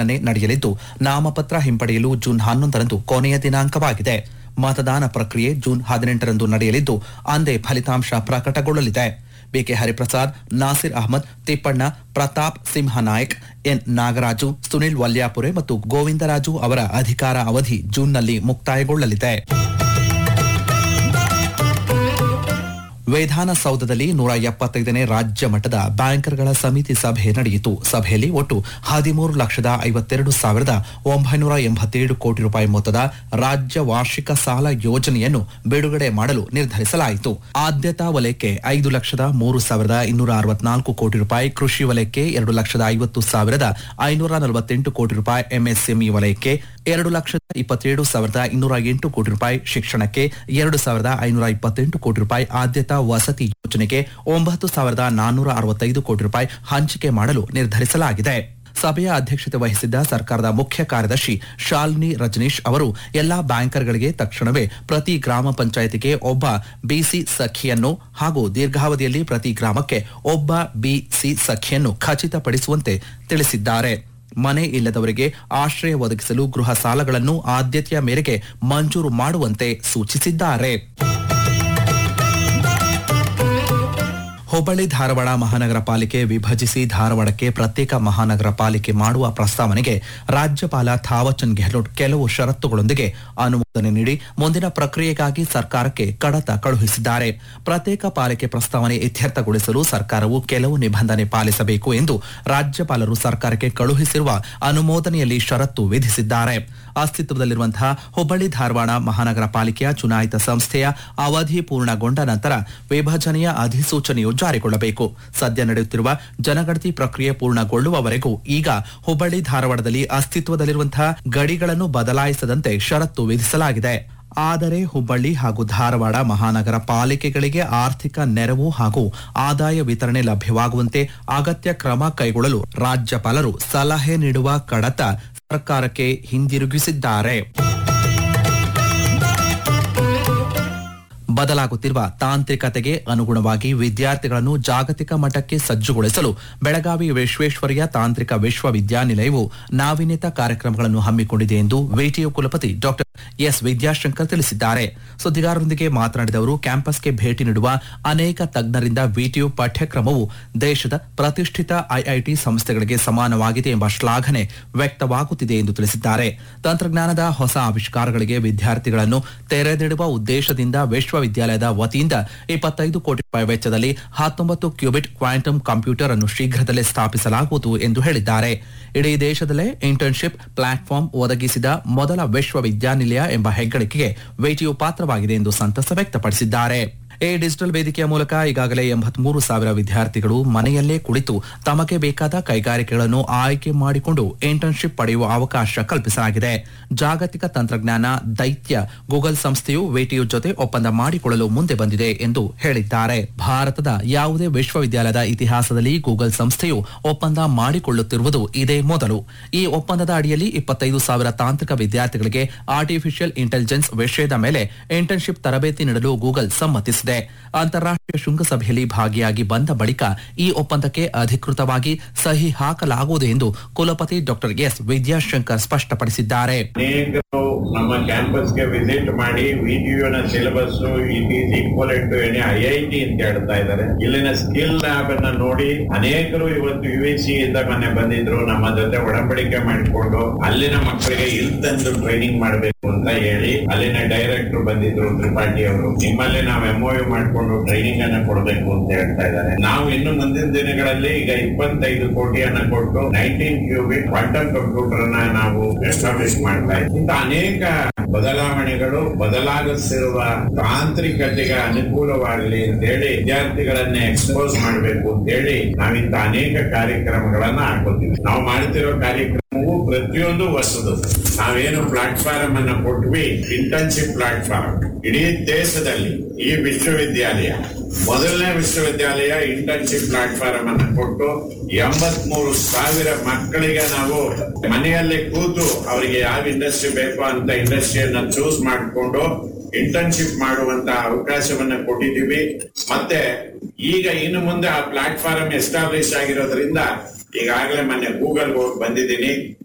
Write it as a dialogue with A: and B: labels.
A: ಪರಿಶೀಲನೆ ನಡೆಯಲಿದ್ದು ನಾಮಪತ್ರ ಹಿಂಪಡೆಯಲು ಜೂನ್ ಹನ್ನೊಂದರಂದು ಕೊನೆಯ ದಿನಾಂಕವಾಗಿದೆ ಮತದಾನ ಪ್ರಕ್ರಿಯೆ ಜೂನ್ ಹದಿನೆಂಟರಂದು ನಡೆಯಲಿದ್ದು ಅಂದೇ ಫಲಿತಾಂಶ ಪ್ರಕಟಗೊಳ್ಳಲಿದೆ ಬಿಕೆ ಹರಿಪ್ರಸಾದ್ ನಾಸಿರ್ ಅಹಮದ್ ತಿಪ್ಪಣ್ಣ ಪ್ರತಾಪ್ ಸಿಂಹನಾಯಕ್ ಎನ್ ನಾಗರಾಜು ಸುನಿಲ್ ವಲ್ಯಾಪುರೆ ಮತ್ತು ಗೋವಿಂದರಾಜು ಅವರ ಅಧಿಕಾರ ಅವಧಿ ಜೂನ್ನಲ್ಲಿ ಮುಕ್ತಾಯಗೊಳ್ಳಲಿದೆ ವಿಧಾನಸೌಧದಲ್ಲಿ ನೂರ ಎಪ್ಪತ್ತೈದನೇ ರಾಜ್ಯ ಮಟ್ಟದ ಬ್ಯಾಂಕರ್ಗಳ ಸಮಿತಿ ಸಭೆ ನಡೆಯಿತು ಸಭೆಯಲ್ಲಿ ಒಟ್ಟು ಹದಿಮೂರು ಲಕ್ಷದ ಐವತ್ತೆರಡು ಸಾವಿರದ ಒಂಬೈನೂರ ಎಂಬತ್ತೇಳು ಕೋಟಿ ರೂಪಾಯಿ ಮೊತ್ತದ ರಾಜ್ಯ ವಾರ್ಷಿಕ ಸಾಲ ಯೋಜನೆಯನ್ನು ಬಿಡುಗಡೆ ಮಾಡಲು ನಿರ್ಧರಿಸಲಾಯಿತು ಆದ್ಯತಾ ವಲಯಕ್ಕೆ ಐದು ಲಕ್ಷದ ಮೂರು ಸಾವಿರದ ಇನ್ನೂರ ಅರವತ್ನಾಲ್ಕು ಕೋಟಿ ರೂಪಾಯಿ ಕೃಷಿ ವಲಯಕ್ಕೆ ಎರಡು ಲಕ್ಷದ ಐವತ್ತು ಸಾವಿರದ ಐನೂರ ನಲವತ್ತೆಂಟು ಕೋಟಿ ರೂಪಾಯಿ ಎಂಎಸ್ಎಂಇ ವಲಯಕ್ಕೆ ಎರಡು ಲಕ್ಷದ ಇಪ್ಪತ್ತೇಳು ಸಾವಿರದ ಇನ್ನೂರ ಎಂಟು ಕೋಟಿ ರೂಪಾಯಿ ಶಿಕ್ಷಣಕ್ಕೆ ಎರಡು ಸಾವಿರದ ಐನೂರ ಇಪ್ಪತ್ತೆಂಟು ಕೋಟಿ ರೂಪಾಯಿ ಆದ್ಯತಾ ವಸತಿ ಯೋಜನೆಗೆ ಒಂಬತ್ತು ಸಾವಿರದ ನಾನ್ನೂರ ಅರವತ್ತೈದು ಕೋಟಿ ರೂಪಾಯಿ ಹಂಚಿಕೆ ಮಾಡಲು ನಿರ್ಧರಿಸಲಾಗಿದೆ ಸಭೆಯ ಅಧ್ಯಕ್ಷತೆ ವಹಿಸಿದ್ದ ಸರ್ಕಾರದ ಮುಖ್ಯ ಕಾರ್ಯದರ್ಶಿ ಶಾಲಿನಿ ರಜನೀಶ್ ಅವರು ಎಲ್ಲಾ ಬ್ಯಾಂಕರ್ಗಳಿಗೆ ತಕ್ಷಣವೇ ಪ್ರತಿ ಗ್ರಾಮ ಪಂಚಾಯತಿಗೆ ಒಬ್ಬ ಬಿಸಿ ಸಖಿಯನ್ನು ಹಾಗೂ ದೀರ್ಘಾವಧಿಯಲ್ಲಿ ಪ್ರತಿ ಗ್ರಾಮಕ್ಕೆ ಒಬ್ಬ ಬಿಸಿ ಸಖಿಯನ್ನು ಖಚಿತಪಡಿಸುವಂತೆ ತಿಳಿಸಿದ್ದಾರೆ ಮನೆ ಇಲ್ಲದವರಿಗೆ ಆಶ್ರಯ ಒದಗಿಸಲು ಗೃಹ ಸಾಲಗಳನ್ನು ಆದ್ಯತೆಯ ಮೇರೆಗೆ ಮಂಜೂರು ಮಾಡುವಂತೆ ಸೂಚಿಸಿದ್ದಾರೆ ಹುಬ್ಬಳ್ಳಿ ಧಾರವಾಡ ಮಹಾನಗರ ಪಾಲಿಕೆ ವಿಭಜಿಸಿ ಧಾರವಾಡಕ್ಕೆ ಪ್ರತ್ಯೇಕ ಮಹಾನಗರ ಪಾಲಿಕೆ ಮಾಡುವ ಪ್ರಸ್ತಾವನೆಗೆ ರಾಜ್ಯಪಾಲ ಥಾವಚಂದ್ ಗೆಹ್ಲೋಟ್ ಕೆಲವು ಷರತ್ತುಗಳೊಂದಿಗೆ ಅನುಮೋದನೆ ನೀಡಿ ಮುಂದಿನ ಪ್ರಕ್ರಿಯೆಗಾಗಿ ಸರ್ಕಾರಕ್ಕೆ ಕಡತ ಕಳುಹಿಸಿದ್ದಾರೆ ಪ್ರತ್ಯೇಕ ಪಾಲಿಕೆ ಪ್ರಸ್ತಾವನೆ ಇತ್ಯರ್ಥಗೊಳಿಸಲು ಸರ್ಕಾರವು ಕೆಲವು ನಿಬಂಧನೆ ಪಾಲಿಸಬೇಕು ಎಂದು ರಾಜ್ಯಪಾಲರು ಸರ್ಕಾರಕ್ಕೆ ಕಳುಹಿಸಿರುವ ಅನುಮೋದನೆಯಲ್ಲಿ ಷರತ್ತು ವಿಧಿಸಿದ್ದಾರೆ ಅಸ್ತಿತ್ವದಲ್ಲಿರುವಂತಹ ಹುಬ್ಬಳ್ಳಿ ಧಾರವಾಡ ಮಹಾನಗರ ಪಾಲಿಕೆಯ ಚುನಾಯಿತ ಸಂಸ್ಥೆಯ ಅವಧಿ ಪೂರ್ಣಗೊಂಡ ನಂತರ ವಿಭಜನೆಯ ಅಧಿಸೂಚನೆಯು ಜಾರಿಗೊಳ್ಳಬೇಕು ಸದ್ಯ ನಡೆಯುತ್ತಿರುವ ಜನಗಣತಿ ಪ್ರಕ್ರಿಯೆ ಪೂರ್ಣಗೊಳ್ಳುವವರೆಗೂ ಈಗ ಹುಬ್ಬಳ್ಳಿ ಧಾರವಾಡದಲ್ಲಿ ಅಸ್ತಿತ್ವದಲ್ಲಿರುವಂತಹ ಗಡಿಗಳನ್ನು ಬದಲಾಯಿಸದಂತೆ ಷರತ್ತು ವಿಧಿಸಲಾಗಿದೆ ಆದರೆ ಹುಬ್ಬಳ್ಳಿ ಹಾಗೂ ಧಾರವಾಡ ಮಹಾನಗರ ಪಾಲಿಕೆಗಳಿಗೆ ಆರ್ಥಿಕ ನೆರವು ಹಾಗೂ ಆದಾಯ ವಿತರಣೆ ಲಭ್ಯವಾಗುವಂತೆ ಅಗತ್ಯ ಕ್ರಮ ಕೈಗೊಳ್ಳಲು ರಾಜ್ಯಪಾಲರು ಸಲಹೆ ನೀಡುವ ಕಡತ ಸರ್ಕಾರಕ್ಕೆ ಹಿಂದಿರುಗಿಸಿದ್ದಾರೆ ಬದಲಾಗುತ್ತಿರುವ ತಾಂತ್ರಿಕತೆಗೆ ಅನುಗುಣವಾಗಿ ವಿದ್ಯಾರ್ಥಿಗಳನ್ನು ಜಾಗತಿಕ ಮಟ್ಟಕ್ಕೆ ಸಜ್ಜುಗೊಳಿಸಲು ಬೆಳಗಾವಿ ವಿಶ್ವೇಶ್ವರಯ್ಯ ತಾಂತ್ರಿಕ ವಿಶ್ವವಿದ್ಯಾನಿಲಯವು ನಾವೀನ್ಯತಾ ಕಾರ್ಯಕ್ರಮಗಳನ್ನು ಹಮ್ಮಿಕೊಂಡಿದೆ ಎಂದು ವಿಟಿಯು ಕುಲಪತಿ ಡಾಕ್ಟರ್ ಎಸ್ ವಿದ್ಯಾಶಂಕರ್ ತಿಳಿಸಿದ್ದಾರೆ ಸುದ್ದಿಗಾರರೊಂದಿಗೆ ಮಾತನಾಡಿದ ಅವರು ಕ್ಯಾಂಪಸ್ಗೆ ಭೇಟಿ ನೀಡುವ ಅನೇಕ ತಜ್ಞರಿಂದ ವಿಟಿಯು ಪಠ್ಯಕ್ರಮವು ದೇಶದ ಪ್ರತಿಷ್ಠಿತ ಐಐಟಿ ಸಂಸ್ಥೆಗಳಿಗೆ ಸಮಾನವಾಗಿದೆ ಎಂಬ ಶ್ಲಾಘನೆ ವ್ಯಕ್ತವಾಗುತ್ತಿದೆ ಎಂದು ತಿಳಿಸಿದ್ದಾರೆ ತಂತ್ರಜ್ಞಾನದ ಹೊಸ ಆವಿಷ್ಕಾರಗಳಿಗೆ ವಿದ್ಯಾರ್ಥಿಗಳನ್ನು ತೆರೆದಿಡುವ ಉದ್ದೇಶದಿಂದ ವಿಶ್ವವಿದ್ಯಾಲಯದ ವತಿಯಿಂದ ಇಪ್ಪತ್ತೈದು ಕೋಟಿ ರೂಪಾಯಿ ವೆಚ್ಚದಲ್ಲಿ ಹತ್ತೊಂಬತ್ತು ಕ್ಯೂಬಿಟ್ ಕ್ವಾಂಟಮ್ ಕಂಪ್ಯೂಟರ್ ಅನ್ನು ಶೀಘ್ರದಲ್ಲೇ ಸ್ಥಾಪಿಸಲಾಗುವುದು ಎಂದು ಹೇಳಿದ್ದಾರೆ ಇಡೀ ದೇಶದಲ್ಲೇ ಇಂಟರ್ನ್ಶಿಪ್ ಪ್ಲಾಟ್ಫಾರ್ಮ್ ಒದಗಿಸಿದ ಮೊದಲ ವಿಶ್ವವಿದ್ಯಾನಿಲಯ ಎಂಬ ಹೆಗ್ಗಳಿಕೆಗೆ ವೇಟಿಯು ಪಾತ್ರವಾಗಿದೆ ಎಂದು ಸಂತಸ ವ್ಯಕ್ತಪಡಿಸಿದ್ದಾರೆ ಈ ಡಿಜಿಟಲ್ ವೇದಿಕೆಯ ಮೂಲಕ ಈಗಾಗಲೇ ಎಂಬತ್ಮೂರು ಸಾವಿರ ವಿದ್ಯಾರ್ಥಿಗಳು ಮನೆಯಲ್ಲೇ ಕುಳಿತು ತಮಗೆ ಬೇಕಾದ ಕೈಗಾರಿಕೆಗಳನ್ನು ಆಯ್ಕೆ ಮಾಡಿಕೊಂಡು ಇಂಟರ್ನ್ಶಿಪ್ ಪಡೆಯುವ ಅವಕಾಶ ಕಲ್ಪಿಸಲಾಗಿದೆ ಜಾಗತಿಕ ತಂತ್ರಜ್ಞಾನ ದೈತ್ಯ ಗೂಗಲ್ ಸಂಸ್ಥೆಯು ವೇಟಿಯು ಜೊತೆ ಒಪ್ಪಂದ ಮಾಡಿಕೊಳ್ಳಲು ಮುಂದೆ ಬಂದಿದೆ ಎಂದು ಹೇಳಿದ್ದಾರೆ ಭಾರತದ ಯಾವುದೇ ವಿಶ್ವವಿದ್ಯಾಲಯದ ಇತಿಹಾಸದಲ್ಲಿ ಗೂಗಲ್ ಸಂಸ್ಥೆಯು ಒಪ್ಪಂದ ಮಾಡಿಕೊಳ್ಳುತ್ತಿರುವುದು ಇದೇ ಮೊದಲು ಈ ಒಪ್ಪಂದದ ಅಡಿಯಲ್ಲಿ ಇಪ್ಪತ್ತೈದು ಸಾವಿರ ತಾಂತ್ರಿಕ ವಿದ್ಯಾರ್ಥಿಗಳಿಗೆ ಆರ್ಟಿಫಿಷಿಯಲ್ ಇಂಟೆಲಿಜೆನ್ಸ್ ವಿಷಯದ ಮೇಲೆ ಇಂಟರ್ನ್ಶಿಪ್ ತರಬೇತಿ ನೀಡಲು ಗೂಗಲ್ ಸಮ್ಮತಿಸಿದೆ ಅಂತಾರಾಷ್ಟ್ರೀಯ ಶೃಂಗಸಭೆಯಲ್ಲಿ ಭಾಗಿಯಾಗಿ ಬಂದ ಬಳಿಕ ಈ ಒಪ್ಪಂದಕ್ಕೆ ಅಧಿಕೃತವಾಗಿ ಸಹಿ ಹಾಕಲಾಗುವುದು ಎಂದು ಕುಲಪತಿ ಡಾಕ್ಟರ್ ಎಸ್ ವಿದ್ಯಾಶಂಕರ್ ಸ್ಪಷ್ಟಪಡಿಸಿದ್ದಾರೆ
B: ಅನೇಕರು ನಮ್ಮ ಕ್ಯಾಂಪಸ್ಗೆ ವಿಸಿಟ್ ಮಾಡಿ ವಿಡಿಯೋನ syllabus it is equal to any I I T ಅಂತ ಹೇಳ್ತಾ ಇದ್ದಾರೆ ಇಲ್ಲಿನ ಸ್ಕಿಲ್ ಲ್ಯಾಬ್ ಅನ್ನ ನೋಡಿ ಅನೇಕರು ಇವತ್ತು ಯು ಎಸ್ ಸಿ ಇಂದ ಮೊನ್ನೆ ಬಂದಿದ್ರು ನಮ್ಮ ಜೊತೆ ಒಡಂಬಡಿಕೆ ಮಾಡಿಕೊಂಡು ಅಲ್ಲಿನ ಮಕ್ಕಳಿಗೆ ಇಲ್ಲಿ ತಂದು ಟ್ರೈನಿಂಗ್ ಮಾಡಬೇಕು ಅಂತ ಹೇಳಿ ಅಲ್ಲಿನ ಡೈರೆಕ್ಟರ್ ಬಂದಿದ್ರು ತ್ರಿಪಾಠಿ ಅವರು ನಿಮ್ಮಲ್ಲಿ ನಾವು ಎಂಒಯು ಮಾಡಿಕೊಂಡು ಟ್ರೈನಿಂಗ್ ಅನ್ನ ಕೊಡಬೇಕು ಅಂತ ಹೇಳ್ತಾ ಇದ್ದಾರೆ ನಾವು ಇನ್ನು ಮುಂದಿನ ದಿನಗಳಲ್ಲಿ ಈಗ ಇಪ್ಪತ್ತೈದು ಕೋಟಿಯನ್ನ ಕೊಟ್ಟು ನೈನ್ಟೀನ್ ಕ್ಯೂಬಿಟ್ ಕ್ವಾಂಟಮ್ ಕಂಪ್ಯೂಟರ್ ಅನ್ನ ನಾವು ಎಸ್ಟಾಬ್ಲಿಷ್ ಮಾಡ್ತಾ ಇದ್ದೀವಿ ಇಂಥ ಅನೇಕ ಬದಲಾವಣೆಗಳು ಬದಲಾಗಿಸಿರುವ ತಾಂತ್ರಿಕತೆಗೆ ಅನುಕೂಲವಾಗಲಿ ಅಂತ ಹೇಳಿ ವಿದ್ಯಾರ್ಥಿಗಳನ್ನ ಎಕ್ಸ್ಪೋಸ್ ಮಾಡಬೇಕು ಅಂತ ಹೇಳಿ ನಾವಿಂತ ಅನೇಕ ಕಾರ್ಯಕ್ರಮಗಳನ್ನ ಹಾಕೋತೀವಿ ನಾವು ಮಾಡ್ತಿರೋ ಕಾರ್ಯಕ್ರಮವು ಪ್ರತಿಯೊಂದು ಹೊಸದು ನಾವೇನು ಪ್ಲಾಟ್ಫಾರ್ಮ್ ಅನ್ನ ಕೊಟ್ವಿ ಇಂಟರ್ನ್ಶಿಪ್ ಪ್ಲಾಟ್ಫಾರ್ಮ್ ಇಡೀ ದೇಶದಲ್ಲಿ ಈ ವಿಶ್ವವಿದ್ಯಾಲಯ ಮೊದಲನೇ ವಿಶ್ವವಿದ್ಯಾಲಯ ಇಂಟರ್ನ್ಶಿಪ್ ಪ್ಲಾಟ್ಫಾರ್ಮ್ ಅನ್ನು ಕೊಟ್ಟು ಎಂಬತ್ಮೂರು ಸಾವಿರ ಮಕ್ಕಳಿಗೆ ನಾವು ಮನೆಯಲ್ಲೇ ಕೂತು ಅವರಿಗೆ ಯಾವ ಇಂಡಸ್ಟ್ರಿ ಬೇಕೋ ಅಂತ ಇಂಡಸ್ಟ್ರಿಯನ್ನ ಚೂಸ್ ಮಾಡಿಕೊಂಡು ಇಂಟರ್ನ್ಶಿಪ್ ಮಾಡುವಂತ ಅವಕಾಶವನ್ನ ಕೊಟ್ಟಿದ್ದೀವಿ ಮತ್ತೆ ಈಗ ಇನ್ನು ಮುಂದೆ ಆ ಪ್ಲಾಟ್ಫಾರ್ಮ್ ಎಸ್ಟಾಬ್ಲಿಷ್ ಆಗಿರೋದ್ರಿಂದ ಈಗಾಗಲೇ ಮೊನ್ನೆ ಗೂಗಲ್ ಹೋಗಿ ಬಂದಿದ್ದೀನಿ